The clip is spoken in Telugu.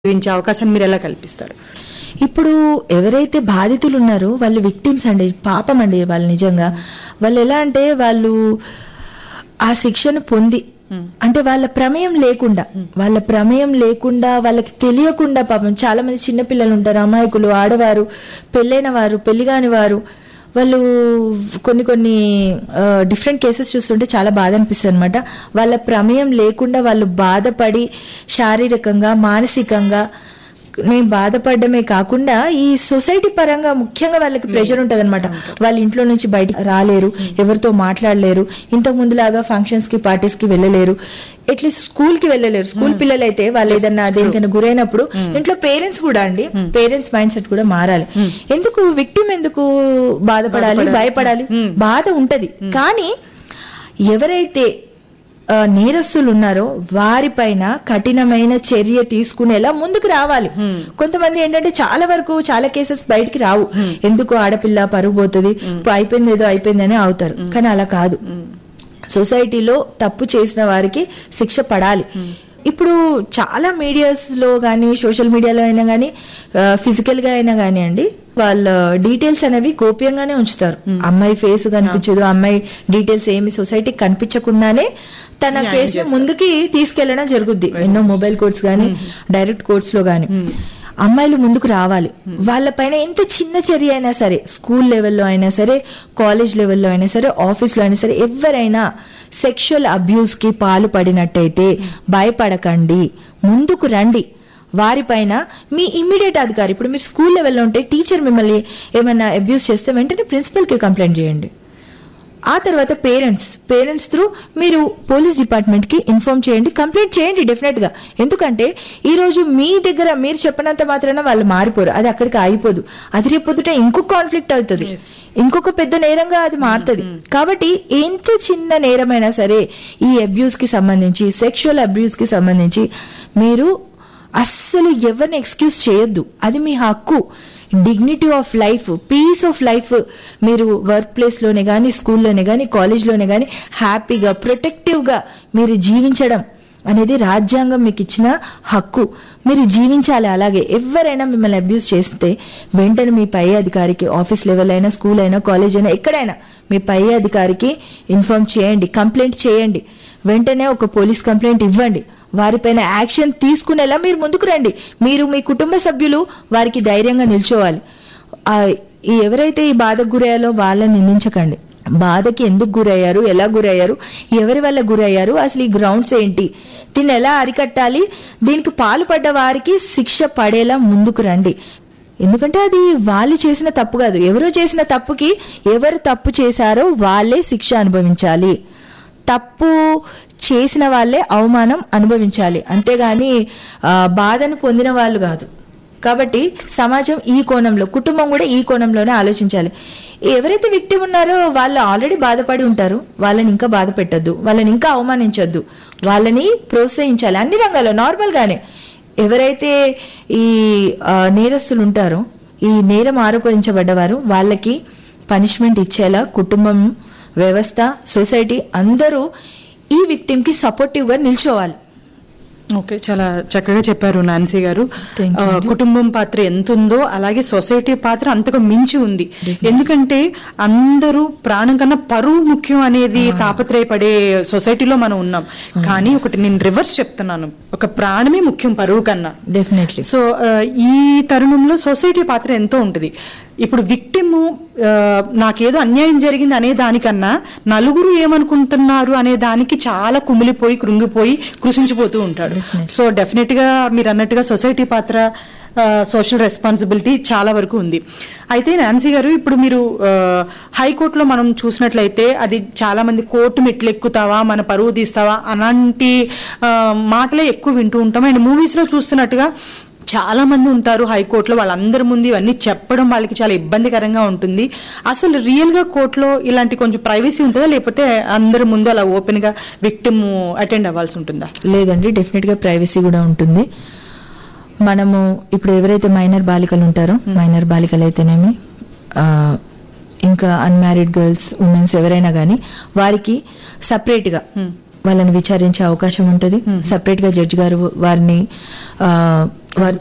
జీవించే అవకాశాన్ని మీరు ఎలా కల్పిస్తారు ఇప్పుడు ఎవరైతే బాధితులు ఉన్నారో వాళ్ళు విక్టిమ్స్ అండి పాపం అండి వాళ్ళు నిజంగా వాళ్ళు ఎలా అంటే వాళ్ళు ఆ శిక్షను పొంది అంటే వాళ్ళ ప్రమేయం లేకుండా వాళ్ళ ప్రమేయం లేకుండా వాళ్ళకి తెలియకుండా పాపం చాలా మంది చిన్నపిల్లలు ఉంటారు అమాయకులు ఆడవారు పెళ్ళైన వారు పెళ్లి కాని వారు వాళ్ళు కొన్ని కొన్ని డిఫరెంట్ కేసెస్ చూస్తుంటే చాలా బాధ అనిపిస్తుంది అనమాట వాళ్ళ ప్రమేయం లేకుండా వాళ్ళు బాధపడి శారీరకంగా మానసికంగా నేను బాధపడమే కాకుండా ఈ సొసైటీ పరంగా ముఖ్యంగా వాళ్ళకి ప్రెషర్ ఉంటది అనమాట వాళ్ళ ఇంట్లో నుంచి బయటికి రాలేరు ఎవరితో మాట్లాడలేరు ఇంతకు ముందులాగా ఫంక్షన్స్ కి పార్టీస్ కి వెళ్ళలేరు అట్లీస్ట్ స్కూల్ కి వెళ్ళలేరు స్కూల్ పిల్లలు అయితే వాళ్ళు ఏదన్నా దేనికైనా గురైనప్పుడు ఇంట్లో పేరెంట్స్ కూడా అండి పేరెంట్స్ మైండ్ సెట్ కూడా మారాలి ఎందుకు విక్టిమ్ ఎందుకు బాధపడాలి భయపడాలి బాధ ఉంటది కానీ ఎవరైతే ఆ, నేరస్తులు ఉన్నారో వారిపైన కఠినమైన చర్య తీసుకునేలా ముందుకు రావాలి కొంతమంది ఏంటంటే చాలా వరకు చాలా కేసెస్ బయటికి రావు ఎందుకు ఆడపిల్ల పరుగు పోతుంది అయిపోయింది ఏదో అయిపోయిందని అవుతారు కానీ అలా కాదు సొసైటీలో తప్పు చేసిన వారికి శిక్ష పడాలి ఇప్పుడు చాలా మీడియాస్ లో గానీ సోషల్ మీడియాలో అయినా గానీ ఫిజికల్ గా అయినా గానీ అండి వాళ్ళ డీటెయిల్స్ అనేవి గోప్యంగానే ఉంచుతారు అమ్మాయి ఫేస్ కనిపించదు అమ్మాయి డీటెయిల్స్ ఏమి సొసైటీకి కనిపించకుండానే తన కేసుని ముందుకి తీసుకెళ్లడం జరుగుద్ది ఎన్నో మొబైల్ కోర్ట్స్ గానీ డైరెక్ట్ కోర్ట్స్ లో గానీ అమ్మాయిలు ముందుకు రావాలి వాళ్ళపైన ఎంత చిన్న చర్య అయినా సరే స్కూల్ లెవెల్లో అయినా సరే కాలేజ్ లెవెల్లో అయినా సరే ఆఫీస్ లో అయినా సరే ఎవరైనా సెక్షువల్ అబ్యూస్ కి పాలు పడినట్టయితే భయపడకండి ముందుకు రండి వారిపైన మీ ఇమ్మీడియట్ అధికారి ఇప్పుడు మీరు స్కూల్ లెవెల్లో ఉంటే టీచర్ మిమ్మల్ని ఏమైనా అబ్యూస్ చేస్తే వెంటనే ప్రిన్సిపల్ కి కంప్లైంట్ చేయండి ఆ తర్వాత పేరెంట్స్ పేరెంట్స్ త్రూ మీరు పోలీస్ డిపార్ట్మెంట్ కి ఇన్ఫార్మ్ చేయండి కంప్లైంట్ చేయండి డెఫినెట్ గా ఎందుకంటే ఈ రోజు మీ దగ్గర మీరు చెప్పినంత మాత్రాన వాళ్ళు మారిపోరు అది అక్కడికి ఆగిపోదు అది రేపు పొద్దుట ఇంకొక కాన్ఫ్లిక్ట్ అవుతుంది ఇంకొక పెద్ద నేరంగా అది మారుతుంది కాబట్టి ఎంత చిన్న నేరమైనా సరే ఈ అబ్యూస్ కి సంబంధించి సెక్షువల్ అబ్యూస్ కి సంబంధించి మీరు అస్సలు ఎవరిని ఎక్స్క్యూజ్ చేయొద్దు అది మీ హక్కు dignity of life peace of life మీరు వర్క్ ప్లేస్ లోనే కానీ స్కూల్లోనే కానీ కాలేజ్లోనే కానీ హ్యాపీగా ప్రొటెక్టివ్గా మీరు జీవించడం అనేది రాజ్యాంగం మీకు ఇచ్చిన హక్కు మీరు జీవించాలి అలాగే ఎవరైనా మిమ్మల్ని అబ్యూస్ చేస్తే వెంటనే మీ పై అధికారికి ఆఫీస్ లెవెల్ అయినా స్కూల్ అయినా కాలేజ్ అయినా ఎక్కడైనా మీ పై అధికారికి ఇన్ఫార్మ్ చేయండి కంప్లైంట్ చేయండి వెంటనే ఒక పోలీస్ కంప్లైంట్ ఇవ్వండి వారిపైన యాక్షన్ తీసుకునేలా మీరు ముందుకు రండి మీరు మీ కుటుంబ సభ్యులు వారికి ధైర్యంగా నిల్చోవాలి ఆ, ఈ ఎవరైతే ఈ బాధకు గురయ్యాలో వాళ్ళని నిందించకండి బాధకి ఎందుకు గురయ్యారు ఎలా గురయ్యారు ఎవరి వల్ల గురయ్యారు అసలు ఈ గ్రౌండ్స్ ఏంటి దీన్ని ఎలా అరికట్టాలి దీనికి పాల్పడ్డ వారికి శిక్ష పడేలా ముందుకు రండి ఎందుకంటే అది వాళ్ళు చేసిన తప్పు కాదు ఎవరో చేసిన తప్పుకి ఎవరు తప్పు చేశారో వాళ్ళే శిక్ష అనుభవించాలి తప్పు చేసిన వాళ్ళే అవమానం అనుభవించాలి అంతేగాని ఆ, బాధను పొందిన వాళ్ళు కాదు కాబట్టి సమాజం ఈ కోణంలో కుటుంబం కూడా ఈ కోణంలోనే ఆలోచించాలి ఎవరైతే విక్టిమ్ ఉన్నారో వాళ్ళు ఆల్రెడీ బాధపడి ఉంటారు వాళ్ళని ఇంకా బాధ పెట్టద్దు వాళ్ళని ఇంకా అవమానించొద్దు వాళ్ళని ప్రోత్సహించాలి అన్ని రంగాల్లో నార్మల్ గానే ఎవరైతే ఈ ఆ, నేరస్తులు ఉంటారో ఈ నేరం ఆరోపించబడ్డవారు వాళ్ళకి పనిష్మెంట్ ఇచ్చేలా కుటుంబం వ్యవస్థ సొసైటీ అందరూ ఈ విక్టిమ్ కి సపోర్టివ్ గా నిల్చోవాలి ఓకే చాలా చక్కగా చెప్పారు నాన్సీ గారు Thank you ఆ, కుటుంబం పాత్ర ఎంత ఉందో అలాగే సొసైటీ పాత్ర అంతగా మించి ఉంది ఎందుకంటే అందరూ ప్రాణం కన్నా పరువు ముఖ్యం అనేది తాపత్రయపడే సొసైటీలో మనం ఉన్నాం కానీ ఒకటి నేను రివర్స్ చెప్తున్నాను ఒక ప్రాణమే ముఖ్యం పరువు కన్నా డెఫినెట్లీ సో ఆ, ఈ తరుణంలో సొసైటీ పాత్ర ఎంతో ఉంటుంది ఇప్పుడు విక్టిమ్ నాకేదో అన్యాయం జరిగింది అనే దానికన్నా నలుగురు ఏమనుకుంటున్నారు అనే దానికి చాలా కుమిలిపోయి కృంగిపోయి కృషించిపోతూ ఉంటాడు సో డెఫినెట్ గా మీరు అన్నట్టుగా సొసైటీ పాత్ర సోషల్ రెస్పాన్సిబిలిటీ చాలా వరకు ఉంది అయితే నాన్సీ గారు ఇప్పుడు మీరు ఆ, హైకోర్టులో మనం చూసినట్లయితే అది చాలా మంది కోర్టు మెట్లు ఎక్కుతావా మన పరువు తీస్తావా అలాంటి ఆ, మాటలే ఎక్కువ వింటూ ఉంటాం అండ్ మూవీస్ లో చూస్తున్నట్టుగా చాలా మంది ఉంటారు హైకోర్టులో వాళ్ళందరి ముందు ఇవన్నీ చెప్పడం వాళ్ళకి చాలా ఇబ్బందికరంగా ఉంటుంది అసలు రియల్ గా కోర్టులో ఇలాంటి కొంచెం ప్రైవసీ ఉంటుందా లేకపోతే అందరి ముందు అలా ఓపెన్ గా విక్టిమ్ అటెండ్ అవ్వాల్సి ఉంటుందా లేదండి డెఫినెట్ గా ప్రైవసీ కూడా ఉంటుంది మనము ఇప్పుడు ఎవరైతే మైనర్ బాలికలు ఉంటారో మైనర్ బాలికలు అయితేనేమి ఆ, ఇంకా అన్మ్యారీడ్ గర్ల్స్ ఉమెన్స్ ఎవరైనా కానీ వారికి సపరేట్ గా వాళ్ళని విచారించే అవకాశం ఉంటుంది సపరేట్ గా జడ్జి గారు వారిని ఆ, వారు